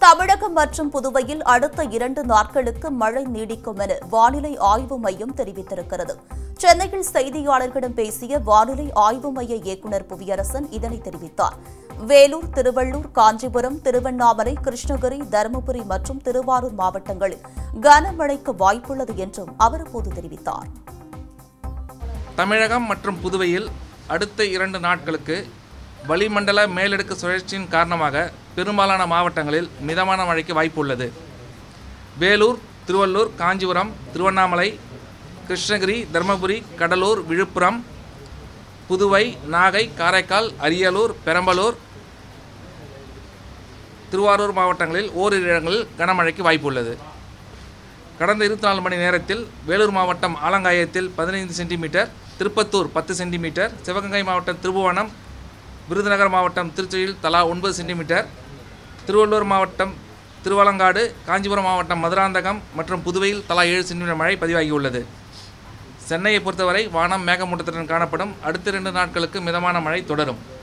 தமிழகம் மற்றும் புதுவையில் அடுத்த இரண்டு நாட்களுக்கு மழை நீடிக்கும் என வானிலை ஆய்வு மையம் தெரிவித்திருக்கிறது சென்னையில் செய்தியாளர்களிடம் பேசிய வானிலை ஆய்வு மைய இயக்குநர் புவியரசன் இதனை தெரிவித்தார் வேலூர் திருவள்ளூர் காஞ்சிபுரம் திருவண்ணாமலை கிருஷ்ணகிரி தருமபுரி மற்றும் திருவாரூர் மாவட்டங்களில் கனமழைக்கு வாய்ப்புள்ளது என்றும் அவர் அப்போது தெரிவித்தார் தமிழகம் மற்றும் புதுவையில் அடுத்த இரண்டு நாட்களுக்கு வளிமண்டல மேலடுக்கு சுழற்சியின் காரணமாக பெரும்பாலான மாவட்டங்களில் மிதமான மழைக்கு வாய்ப்பு உள்ளது வேலூர் திருவள்ளூர் காஞ்சிபுரம் திருவண்ணாமலை கிருஷ்ணகிரி தருமபுரி கடலூர் விழுப்புரம் புதுவை நாகை காரைக்கால் அரியலூர் பெரம்பலூர் திருவாரூர் மாவட்டங்களில் ஓரிரு இடங்களில் கனமழைக்கு வாய்ப்பு உள்ளது கடந்த இருபத்தி நாலு மணி நேரத்தில் வேலூர் மாவட்டம் ஆலங்காயத்தில் பதினைந்து சென்டிமீட்டர் திருப்பத்தூர் பத்து சென்டிமீட்டர் சிவகங்கை மாவட்டம் திருபுவனம் விருதுநகர் மாவட்டம் திருச்சியில் தலா ஒன்பது சென்டிமீட்டர் திருவள்ளூர் மாவட்டம் திருவலங்காடு காஞ்சிபுரம் மாவட்டம் மதுராந்தகம் மற்றும் புதுவையில் தலா ஏழு சென்டிமீட்டர் மழை பதிவாகியுள்ளது சென்னையை பொறுத்தவரை வானம் மேகமூட்டத்துடன் காணப்படும் அடுத்த இரண்டு நாட்களுக்கு மிதமான மழை தொடரும்